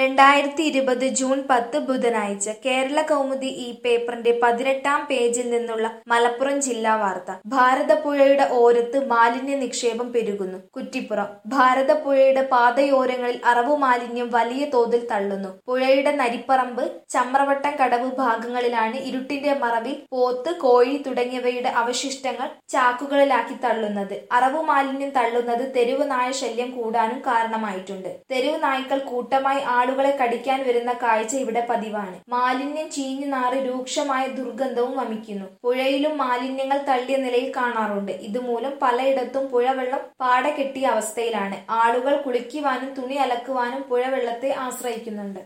രണ്ടായിരത്തി ഇരുപത് ജൂൺ പത്ത് ബുധനാഴ്ച കേരള കൗമുദി ഈ പേപ്പറിന്റെ പതിനെട്ടാം പേജിൽ നിന്നുള്ള മലപ്പുറം ജില്ലാ വാർത്ത ഭാരതപ്പുഴയുടെ ഓരത്ത് മാലിന്യ നിക്ഷേപം പെരുകുന്നു കുറ്റിപ്പുറം ഭാരതപ്പുഴയുടെ പാതയോരങ്ങളിൽ അറവു മാലിന്യം വലിയ തോതിൽ തള്ളുന്നു പുഴയുടെ നരിപ്പറമ്പ് ചമ്രവട്ടം കടവ് ഭാഗങ്ങളിലാണ് ഇരുട്ടിന്റെ മറവിൽ പോത്ത് കോഴി തുടങ്ങിയവയുടെ അവശിഷ്ടങ്ങൾ ചാക്കുകളിലാക്കി തള്ളുന്നത് അറവു മാലിന്യം തള്ളുന്നത് തെരുവ് നായ ശല്യം കൂടാനും കാരണമായിട്ടുണ്ട് തെരുവ് നായ്ക്കൾ കൂട്ടമായി ആളുകളെ കടിക്കാൻ വരുന്ന കാഴ്ച ഇവിടെ പതിവാണ് മാലിന്യം ചീഞ്ഞു നാറി രൂക്ഷമായ ദുർഗന്ധവും വമിക്കുന്നു പുഴയിലും മാലിന്യങ്ങൾ തള്ളിയ നിലയിൽ കാണാറുണ്ട് ഇതുമൂലം പലയിടത്തും പുഴവെള്ളം പാട കെട്ടിയ അവസ്ഥയിലാണ് ആളുകൾ കുളിക്കുവാനും തുണി അലക്കുവാനും പുഴവെള്ളത്തെ ആശ്രയിക്കുന്നുണ്ട്